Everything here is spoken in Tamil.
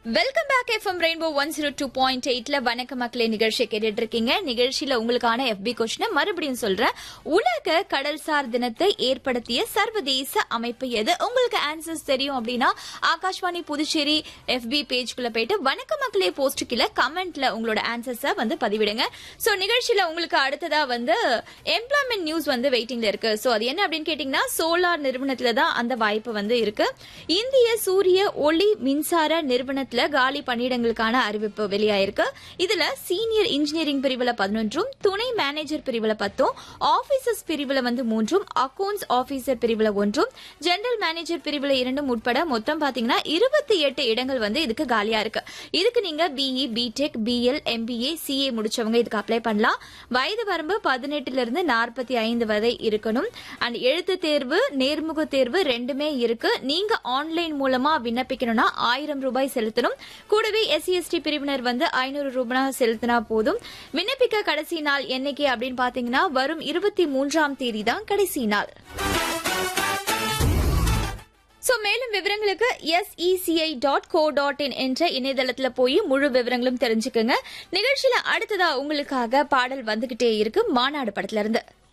welcome back FM rainbow one zero two point எயிட்ல வணக்க மக்களே நிகழ்ச்சி கேட்டுட்டு இருக்கீங்க நிகழ்ச்சியில உங்களுக்கான எஃபி கொஸ்டின் மறுபடியும் சொல்றேன் உலக கடல்சார் தினத்தை ஏற்படுத்திய சர்வதேச அமைப்பு எது உங்களுக்கு ஆன்சர்ஸ் தெரியும் அப்படின்னா ஆகாஷ்வாணி புதுச்சேரி எஃபி பேஜ்குள்ள போயிட்டு வணக்க மக்களே போஸ்ட் கீழே கமெண்ட்ல உங்களோட ஆன்சர்ஸை வந்து பதிவிடுங்க சோ நிகழ்ச்சியில உங்களுக்கு அடுத்ததா வந்து எம்ப்ளாய்மெண்ட் நியூஸ் வந்து வெயிட்டிங்ல இருக்கு சோ அது என்ன அப்படின்னு கேட்டீங்கன்னா சோலார் நிறுவனத்துல தான் அந்த வாய்ப்பு வந்து இருக்கு இந்திய சூரிய ஒளி மின்சார நிறுவனத்துல காலி பணியிடங்களுக்கான அறிவிப்பு வெளியாயிருக்கு இதுல சீனியர் இன்ஜினியரிங் பிரிவுல பதினொன்றும் துணை மேனேஜர் பிரிவுல பத்தும் ஆபீசர்ஸ் பிரிவுல வந்து மூன்றும் அக்கவுண்ட்ஸ் ஆபீசர் பிரிவுல ஒன்றும் ஜெனரல் மேனேஜர் பிரிவுல இரண்டும் உட்பட மொத்தம் பாத்தீங்கன்னா இருபத்தி எட்டு இடங்கள் வந்து இதுக்கு காலியா இருக்கு இதுக்கு நீங்க BE BTech BL MBA CA முடிச்சவங்க இதுக்கு அப்ளை பண்ணலாம் வயது வரம்பு பதினெட்டுல இருந்து நாற்பத்தி ஐந்து வரை இருக்கணும் அண்ட் எழுத்து தேர்வு நேர்முக தேர்வு ரெண்டுமே இருக்கு நீங்க ஆன்லைன் மூலமா விண்ணப்பிக்கணும்னா ஆயிரம் ரூபாய் செலுத்தணும் கூடவே எஸ்சி எஸ்டி பிரிவினர் வந்து ஐநூறு ரூபாய் செலுத்தினா போதும் விண்ணப்பிக்க கடைசி நாள் என்னைக்கு அப்படின்னு பாத்தீங்கன்னா வரும் இருபத்தி மூன்றாம் தேதி தான் கடைசி நாள் சோ மேலும் விவரங்களுக்கு SECI dot co dot in என்ற இணையதளத்துல போய் முழு விவரங்களும் தெரிஞ்சுக்கோங்க நிகழ்ச்சியில அடுத்ததா உங்களுக்காக பாடல் வந்துகிட்டே இருக்கு மாநாடு படத்துல இருந்து